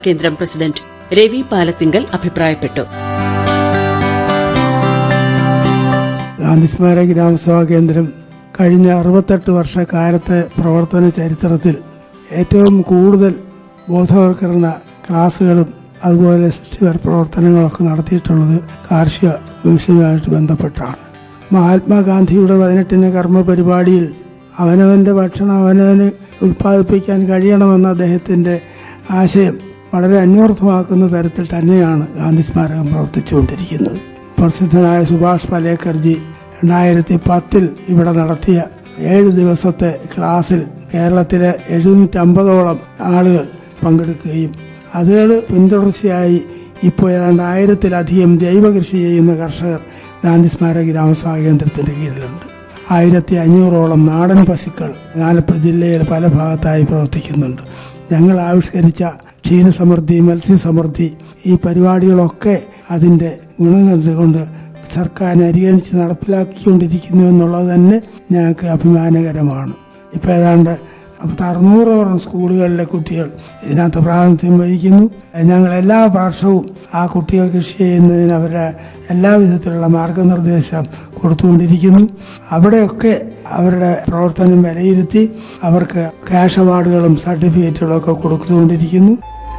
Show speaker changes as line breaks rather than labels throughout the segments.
കേന്ദ്രം പ്രസിഡന്റ് രവി പാലത്തിങ്കൽ അഭിപ്രായപ്പെട്ടു
ഗാന്ധി സ്മാരക ഗ്രാമസഭാ കേന്ദ്രം കഴിഞ്ഞ അറുപത്തെട്ട് വർഷക്കാലത്തെ പ്രവർത്തന ചരിത്രത്തിൽ ഏറ്റവും കൂടുതൽ ബോധവൽക്കരണ ക്ലാസുകളും അതുപോലെ സൃഷ്ടിപര പ്രവർത്തനങ്ങളൊക്കെ നടത്തിയിട്ടുള്ളത് കാർഷിക വിഷയവുമായിട്ട് ബന്ധപ്പെട്ടാണ് മഹാത്മാഗാന്ധിയുടെ പതിനെട്ടിന് കർമ്മ പരിപാടിയിൽ അവനവന്റെ ഭക്ഷണം അവനവന് ഉൽപ്പാദിപ്പിക്കാൻ കഴിയണമെന്ന അദ്ദേഹത്തിന്റെ ആശയം വളരെ അന്വർത്ഥമാക്കുന്ന തരത്തിൽ തന്നെയാണ് ഗാന്ധി സ്മാരകം പ്രവർത്തിച്ചുകൊണ്ടിരിക്കുന്നത് പ്രസിദ്ധനായ സുഭാഷ് പലേക്കർജി രണ്ടായിരത്തി പത്തിൽ ഇവിടെ നടത്തിയ ഏഴ് ദിവസത്തെ ക്ലാസ്സിൽ കേരളത്തിലെ എഴുന്നൂറ്റമ്പതോളം ആളുകൾ പങ്കെടുക്കുകയും അതുകൾ പിന്തുടർച്ചയായി ഇപ്പോൾ ഏതാണ്ട് ആയിരത്തിലധികം ജൈവ കൃഷി ചെയ്യുന്ന കർഷകർ ഗാന്ധി സ്മാരക ഗ്രാമസഭാ കേന്ദ്രത്തിന്റെ കീഴിലുണ്ട് ആയിരത്തി അഞ്ഞൂറോളം നാടൻ പശുക്കൾ ആലപ്പുഴ ജില്ലയിൽ പല ഭാഗത്തായി പ്രവർത്തിക്കുന്നുണ്ട് ഞങ്ങൾ ആവിഷ്കരിച്ച ക്ഷീരസമൃദ്ധി മത്സ്യസമൃദ്ധി ഈ പരിപാടികളൊക്കെ അതിന്റെ ഗുണങ്ങൾ കൊണ്ട് സർക്കാരിനെ അനുകരിച്ച് നടപ്പിലാക്കിക്കൊണ്ടിരിക്കുന്നു എന്നുള്ളത് തന്നെ ഞങ്ങൾക്ക് അഭിമാനകരമാണ് ഇപ്പം ഏതാണ്ട് പത്ത് അറുന്നൂറോളം സ്കൂളുകളിലെ കുട്ടികൾ ഇതിനകത്ത് പ്രാതിനിധ്യം വഹിക്കുന്നു ഞങ്ങൾ എല്ലാ വർഷവും ആ കുട്ടികൾ കൃഷി ചെയ്യുന്നതിന് അവരുടെ എല്ലാ വിധത്തിലുള്ള മാർഗനിർദ്ദേശം കൊടുത്തുകൊണ്ടിരിക്കുന്നു അവിടെയൊക്കെ അവരുടെ പ്രവർത്തനം വിലയിരുത്തി അവർക്ക് ക്യാഷ് അവാർഡുകളും സർട്ടിഫിക്കറ്റുകളും ഒക്കെ കൊടുത്തുകൊണ്ടിരിക്കുന്നു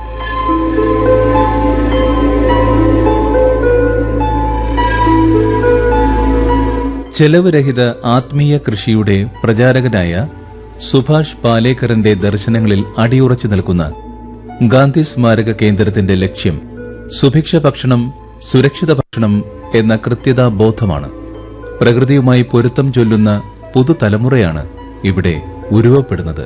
ചെലവ് രഹിത ആത്മീയ കൃഷിയുടെ പ്രചാരകനായ സുഭാഷ് പാലേക്കറിന്റെ ദർശനങ്ങളിൽ അടിയുറച്ചു നിൽക്കുന്ന ഗാന്ധി സ്മാരക കേന്ദ്രത്തിന്റെ ലക്ഷ്യം സുഭിക്ഷ ഭക്ഷണം സുരക്ഷിത ഭക്ഷണം എന്ന കൃത്യതാ ബോധമാണ് പ്രകൃതിയുമായി പൊരുത്തം ചൊല്ലുന്ന പുതുതലമുറയാണ് ഇവിടെ ഉരുവപ്പെടുന്നത്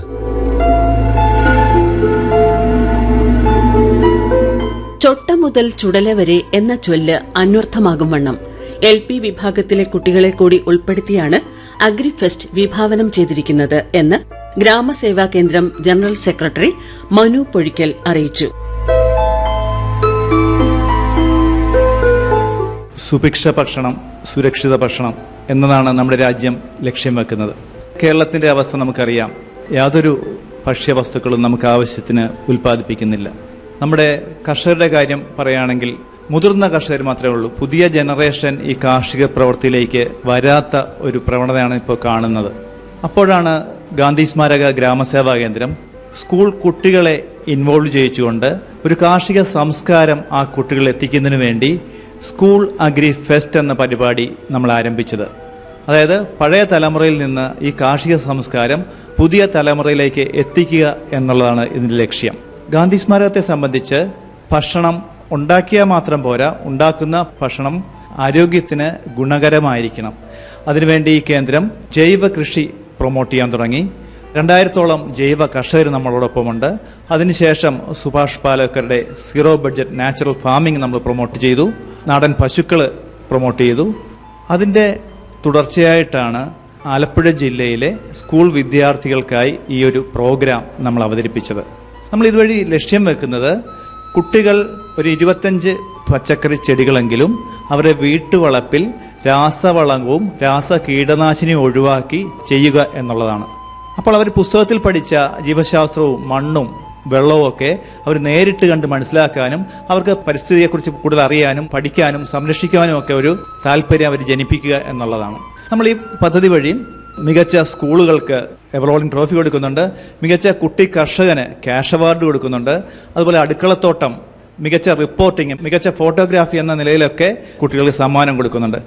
ചൊട്ട മുതൽ ചുടല വരെ എന്ന ചൊല്ല് അന്വർത്ഥമാകും വണ്ണം എൽ പി വിഭാഗത്തിലെ കുട്ടികളെ കൂടി ഉൾപ്പെടുത്തിയാണ് അഗ്രിഫെസ്റ്റ് വിഭാവനം ചെയ്തിരിക്കുന്നത് എന്ന് ഗ്രാമസേവാ കേന്ദ്രം ജനറൽ സെക്രട്ടറി മനു പൊഴിക്കൽ അറിയിച്ചു
സുഭിക്ഷ ഭക്ഷണം സുരക്ഷിത ഭക്ഷണം എന്നതാണ് നമ്മുടെ രാജ്യം ലക്ഷ്യം വെക്കുന്നത് കേരളത്തിന്റെ അവസ്ഥ നമുക്കറിയാം യാതൊരു ഭക്ഷ്യവസ്തുക്കളും നമുക്ക് ആവശ്യത്തിന് ഉൽപ്പാദിപ്പിക്കുന്നില്ല നമ്മുടെ കർഷകരുടെ കാര്യം പറയുകയാണെങ്കിൽ മുതിർന്ന കർഷകർ മാത്രമേ ഉള്ളൂ പുതിയ ജനറേഷൻ ഈ കാർഷിക പ്രവൃത്തിയിലേക്ക് വരാത്ത ഒരു പ്രവണതയാണ് ഇപ്പോൾ കാണുന്നത് അപ്പോഴാണ് ഗാന്ധി സ്മാരക ഗ്രാമസേവാ കേന്ദ്രം സ്കൂൾ കുട്ടികളെ ഇൻവോൾവ് ചെയ്യിച്ചുകൊണ്ട് ഒരു കാർഷിക സംസ്കാരം ആ കുട്ടികളിൽ എത്തിക്കുന്നതിന് വേണ്ടി സ്കൂൾ അഗ്രി ഫെസ്റ്റ് എന്ന പരിപാടി നമ്മൾ ആരംഭിച്ചത് അതായത് പഴയ തലമുറയിൽ നിന്ന് ഈ കാർഷിക സംസ്കാരം പുതിയ തലമുറയിലേക്ക് എത്തിക്കുക എന്നുള്ളതാണ് ഇതിന്റെ ലക്ഷ്യം ഗാന്ധി സ്മാരകത്തെ സംബന്ധിച്ച് ഭക്ഷണം ഉണ്ടാക്കിയാൽ മാത്രം പോരാ ഉണ്ടാക്കുന്ന ഭക്ഷണം ആരോഗ്യത്തിന് ഗുണകരമായിരിക്കണം അതിനുവേണ്ടി ഈ കേന്ദ്രം ജൈവ കൃഷി പ്രൊമോട്ട് ചെയ്യാൻ തുടങ്ങി രണ്ടായിരത്തോളം ജൈവ കർഷകർ നമ്മളോടൊപ്പമുണ്ട് അതിനുശേഷം സുഭാഷ് പാലേക്കറുടെ സീറോ ബഡ്ജറ്റ് നാച്ചുറൽ ഫാമിംഗ് നമ്മൾ പ്രൊമോട്ട് ചെയ്തു നാടൻ പശുക്കൾ പ്രൊമോട്ട് ചെയ്തു അതിൻ്റെ തുടർച്ചയായിട്ടാണ് ആലപ്പുഴ ജില്ലയിലെ സ്കൂൾ വിദ്യാർത്ഥികൾക്കായി ഈ ഒരു പ്രോഗ്രാം നമ്മൾ അവതരിപ്പിച്ചത് നമ്മൾ ഇതുവഴി ലക്ഷ്യം വെക്കുന്നത് കുട്ടികൾ ഒരു ഇരുപത്തഞ്ച് പച്ചക്കറി ചെടികളെങ്കിലും അവരുടെ വീട്ടുവളപ്പിൽ രാസവളവും രാസ കീടനാശിനിയും ഒഴിവാക്കി ചെയ്യുക എന്നുള്ളതാണ് അപ്പോൾ അവർ പുസ്തകത്തിൽ പഠിച്ച ജീവശാസ്ത്രവും മണ്ണും വെള്ളവും ഒക്കെ അവർ നേരിട്ട് കണ്ട് മനസ്സിലാക്കാനും അവർക്ക് പരിസ്ഥിതിയെക്കുറിച്ച് കൂടുതൽ അറിയാനും പഠിക്കാനും സംരക്ഷിക്കാനും ഒക്കെ ഒരു താല്പര്യം അവർ ജനിപ്പിക്കുക എന്നുള്ളതാണ് നമ്മൾ ഈ പദ്ധതി വഴി മികച്ച സ്കൂളുകൾക്ക് എവറോളിംഗ് ട്രോഫി കൊടുക്കുന്നുണ്ട് മികച്ച കുട്ടി കർഷകന് ക്യാഷ് അവാർഡ് കൊടുക്കുന്നുണ്ട് അതുപോലെ അടുക്കളത്തോട്ടം മികച്ച റിപ്പോർട്ടിംഗ് മികച്ച ഫോട്ടോഗ്രാഫി എന്ന നിലയിലൊക്കെ കുട്ടികൾക്ക് സമ്മാനം കൊടുക്കുന്നുണ്ട്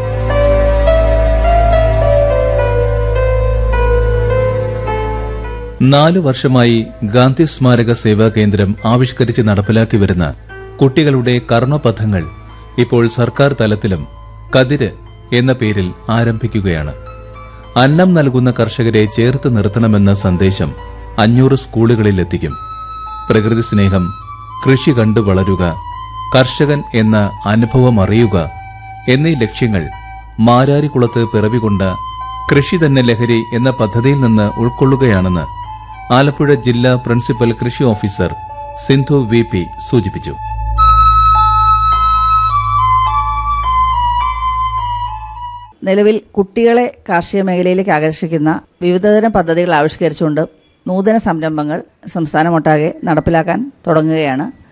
നാലു വർഷമായി ഗാന്ധി സ്മാരക സേവാ കേന്ദ്രം ആവിഷ്കരിച്ച് നടപ്പിലാക്കി വരുന്ന കുട്ടികളുടെ കർമ്മപഥങ്ങൾ ഇപ്പോൾ സർക്കാർ തലത്തിലും കതിര് എന്ന പേരിൽ ആരംഭിക്കുകയാണ് അന്നം നൽകുന്ന കർഷകരെ ചേർത്ത് നിർത്തണമെന്ന സന്ദേശം അഞ്ഞൂറ് സ്കൂളുകളിൽ എത്തിക്കും പ്രകൃതി സ്നേഹം കൃഷി കണ്ടു വളരുക കർഷകൻ എന്ന അനുഭവം അറിയുക എന്നീ ലക്ഷ്യങ്ങൾ മാരാരിക്കുളത്ത് പിറവികൊണ്ട കൃഷി തന്നെ ലഹരി എന്ന പദ്ധതിയിൽ നിന്ന് ഉൾക്കൊള്ളുകയാണെന്ന് ആലപ്പുഴ ജില്ലാ പ്രിൻസിപ്പൽ കൃഷി ഓഫീസർ സിന്ധു വി പി സൂചിപ്പിച്ചു
നിലവിൽ കുട്ടികളെ കാർഷിക മേഖലയിലേക്ക് ആകർഷിക്കുന്ന വിവിധതരം പദ്ധതികൾ ആവിഷ്കരിച്ചുകൊണ്ട് നൂതന സംരംഭങ്ങൾ സംസ്ഥാനമൊട്ടാകെ നടപ്പിലാക്കാൻ തുടങ്ങുകയാണ്